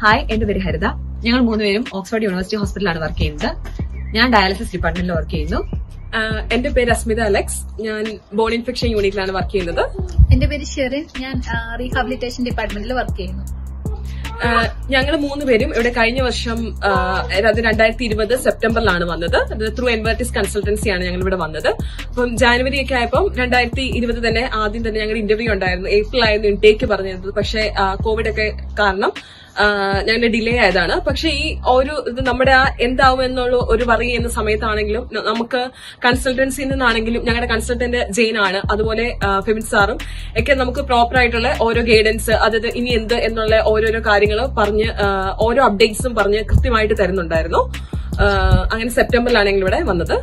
hi എന്റെ പേര് ഹരിത ഞങ്ങൾ മൂന്നുപേരും ഓക്സ്ഫോർഡ് യൂണിവേഴ്സിറ്റി ഹോസ്പിറ്റലാണ് വർക്ക് ചെയ്യുന്നത് ഞാൻ ഡയാലിസിസ് ഡിപ്പാർട്ട്മെന്റിൽ വർക്ക് ചെയ്യുന്നു ആഹ് എന്റെ പേര് അസ്മിത അലക്സ് ഞാൻ ബോൺ ഇൻഫെക്ഷൻ യൂണിറ്റിലാണ് വർക്ക് ചെയ്യുന്നത് എന്റെ പേര് ഷെറിൻ ഞാൻ റീഹാബിലിറ്റേഷൻ ഡിപ്പാർട്ട്മെന്റിൽ വർക്ക് ചെയ്യുന്നു ഞങ്ങൾ മൂന്നുപേരും ഇവിടെ കഴിഞ്ഞ വർഷം ആഹ് അതായത് രണ്ടായിരത്തി ഇരുപത് സെപ്റ്റംബറിലാണ് വന്നത് അത് ത്രൂ എൻവർട്ടിസ് കൺസൾട്ടൻസിയാണ് ഞങ്ങൾ ഇവിടെ വന്നത് അപ്പം ജാനുവരി ഒക്കെ ആയപ്പം രണ്ടായിരത്തി ഇരുപത് തന്നെ ആദ്യം തന്നെ ഞങ്ങൾ ഇന്റർവ്യൂ ഉണ്ടായിരുന്നു ഏപ്രിൽ ആയിരുന്നു ഇൻടേക്ക് പറഞ്ഞിരുന്നത് പക്ഷേ കോവിഡ് ഒക്കെ കാരണം ഞങ്ങളുടെ ഡിലേ ആയതാണ് പക്ഷെ ഈ ഒരു ഇത് നമ്മുടെ ആ എന്താവും എന്നുള്ള ഒരു വറി ചെയ്യുന്ന സമയത്താണെങ്കിലും ന- നമുക്ക് കൺസൾട്ടൻസിയിൽ നിന്നാണെങ്കിലും ഞങ്ങളുടെ കൺസൾട്ടന്റ് ജെയിൻ ആണ് അതുപോലെ ഫെമിൻ സാറും ഒക്കെ നമുക്ക് പ്രോപ്പർ ആയിട്ടുള്ള ഓരോ ഗൈഡൻസ് അതായത് ഇനി എന്ത് എന്നുള്ള ഓരോരോ കാര്യങ്ങൾ പറഞ്ഞ് ആ, ഓരോ അപ്ഡേറ്റ്സും പറഞ്ഞ് കൃത്യമായിട്ട് തരുന്നുണ്ടായിരുന്നു ആ, അങ്ങനെ സെപ്റ്റംബറിലാണ് ഞങ്ങൾ ഇവിടെ വന്നത്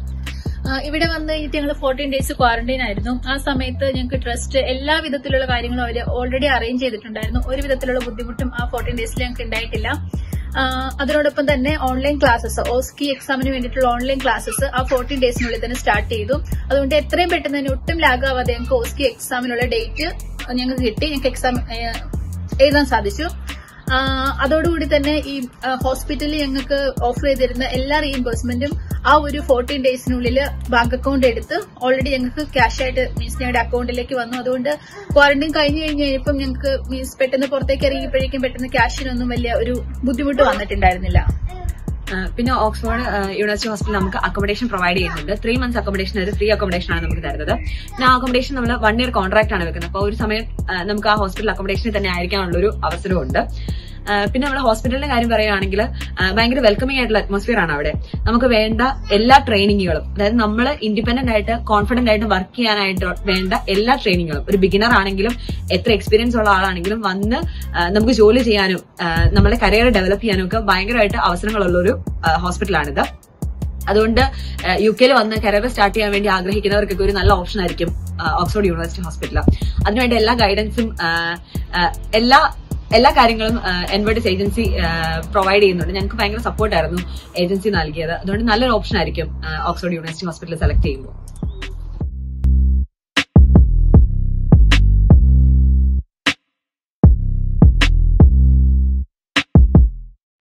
ആ, ഇവിടെ വന്ന് കഴിഞ്ഞിട്ട് ഞങ്ങൾ ഫോർട്ടീൻ ഡേയ്സ് ക്വാറന്റൈൻ ആയിരുന്നു ആ സമയത്ത് ഞങ്ങൾക്ക് ട്രസ്റ്റ് എല്ലാ വിധത്തിലുള്ള കാര്യങ്ങളും അവർ ഓൾറെഡി അറേഞ്ച് ചെയ്തിട്ടുണ്ടായിരുന്നു ഒരു വിധത്തിലുള്ള ബുദ്ധിമുട്ടും ആ ഫോർട്ടീൻ ഡേയ്സിൽ ഞങ്ങൾക്ക് ഉണ്ടായിട്ടില്ല ആ, അതിനോടൊപ്പം തന്നെ ഓൺലൈൻ ക്ലാസ്സസ് ഓസ്കി എക്സാമിന് വേണ്ടിയിട്ടുള്ള ഓൺലൈൻ ക്ലാസ്സസ് ആ ഫോർട്ടീൻ ഡേയ്സിനുള്ളിൽ തന്നെ സ്റ്റാർട്ട് ചെയ്തു അതുകൊണ്ട് എത്രയും പെട്ടെന്ന് തന്നെ ഒട്ടും ലാഗ് ആവാതെ ഞങ്ങൾക്ക് ഓസ്കി എക്സാമിനുള്ള ഡേറ്റ് ഞങ്ങൾക്ക് കിട്ടി ഞങ്ങൾക്ക് എക്സാം എഴുതാൻ സാധിച്ചു ആ, അതോടുകൂടി തന്നെ ഈ ആ, ഹോസ്പിറ്റലിൽ ഞങ്ങൾക്ക് ഓഫർ ചെയ്തിരുന്ന എല്ലാ റീഇംബേഴ്സ്മെന്റും ആ ഒരു ഫോർട്ടീൻ ഡേയ്സിനുള്ളിൽ ബാങ്ക് അക്കൗണ്ട് എടുത്ത് ഓൾറെഡി ഞങ്ങൾക്ക് ക്യാഷ് ആയിട്ട് മീൻസ് ഞങ്ങളുടെ അക്കൗണ്ടിലേക്ക് വന്നു അതുകൊണ്ട് ക്വാറന്റൈൻ കഴിഞ്ഞ് കഴിഞ്ഞ് കഴിഞ്ഞപ്പം ഞങ്ങൾക്ക് മീൻസ് പെട്ടെന്ന് പുറത്തേക്ക് ഇറങ്ങിയപ്പോഴേക്കും പെട്ടെന്ന് ക്യാഷിനൊന്നും വലിയ ഒരു ബുദ്ധിമുട്ട് വന്നിട്ടുണ്ടായിരുന്നില്ല ആ, പിന്നെ ഓക്സ്ഫോർഡ് ആ, യൂണിവേഴ്സിറ്റി ഹോസ്പിറ്റൽ നമുക്ക് അക്കോമഡേഷൻ പ്രൊവൈഡ് ചെയ്യുന്നുണ്ട് ത്രീ മന്ത്സ് അക്കോമഡേഷൻ ഒരു ഫ്രീ അക്കോമഡേഷൻ ആണ് നമുക്ക് തരുന്നത് പിന്നെ ആ അക്കോമഡേഷൻ നമ്മൾ വൺ ഇയർ കോൺട്രാക്ട് ആണ് വെക്കുന്നത് അപ്പോൾ ഒരു സമയം ആ, നമുക്ക് ആ ഹോസ്പിറ്റൽ അക്കോമഡേഷനിൽ തന്നെ ആയിരിക്കാനുള്ള ഒരു അവസരമുണ്ട് ആ, പിന്നെ നമ്മുടെ ഹോസ്പിറ്റലിന്റെ കാര്യം പറയുകയാണെങ്കിൽ ഭയങ്കര വെൽക്കമിംഗ് ആയിട്ടുള്ള അറ്റ്മോസ്ഫിയർ ആണ് അവിടെ നമുക്ക് വേണ്ട എല്ലാ ട്രെയിനിങ്ങുകളും അതായത് നമ്മൾ ഇൻഡിപെൻഡന്റ് ആയിട്ട് കോൺഫിഡന്റ് ആയിട്ട് വർക്ക് ചെയ്യാനായിട്ട് വേണ്ട എല്ലാ ട്രെയിനിങ്ങുകളും ഒരു ബിഗിനർ ആണെങ്കിലും എത്ര എക്സ്പീരിയൻസ് ഉള്ള ആളാണെങ്കിലും വന്ന് ആ, നമുക്ക് ജോലി ചെയ്യാനും ആ, നമ്മളെ കരിയർ ഡെവലപ്പ് ചെയ്യാനും ഒക്കെ ഭയങ്കരമായിട്ട് അവസരങ്ങളുള്ള ഒരു ഹോസ്പിറ്റലാണിത് അതുകൊണ്ട് യു കെയിൽ വന്ന് കരിയർ സ്റ്റാർട്ട് ചെയ്യാൻ വേണ്ടി ആഗ്രഹിക്കുന്നവർക്കൊക്കെ ഒരു നല്ല ഓപ്ഷൻ ആയിരിക്കും ആ, ഓക്സ്ഫോർഡ് യൂണിവേഴ്സിറ്റി ഹോസ്പിറ്റൽ അതിനുവേണ്ടി എല്ലാ ഗൈഡൻസും ആ, ആ, എല്ലാ എല്ലാ കാര്യങ്ങളും എൻവേർഡസ് ഏജൻസി പ്രൊവൈഡ് ചെയ്യുന്നുണ്ട് ഞങ്ങൾക്ക് ഭയങ്കര സപ്പോർട്ടായിരുന്നു ഏജൻസി നൽകിയത് അതുകൊണ്ട് നല്ലൊരു ഓപ്ഷൻ ആയിരിക്കും ആ, ഓക്സ്ഫോർഡ് യൂണിവേഴ്സിറ്റി ഹോസ്പിറ്റൽ സെലക്ട് ചെയ്യുമ്പോൾ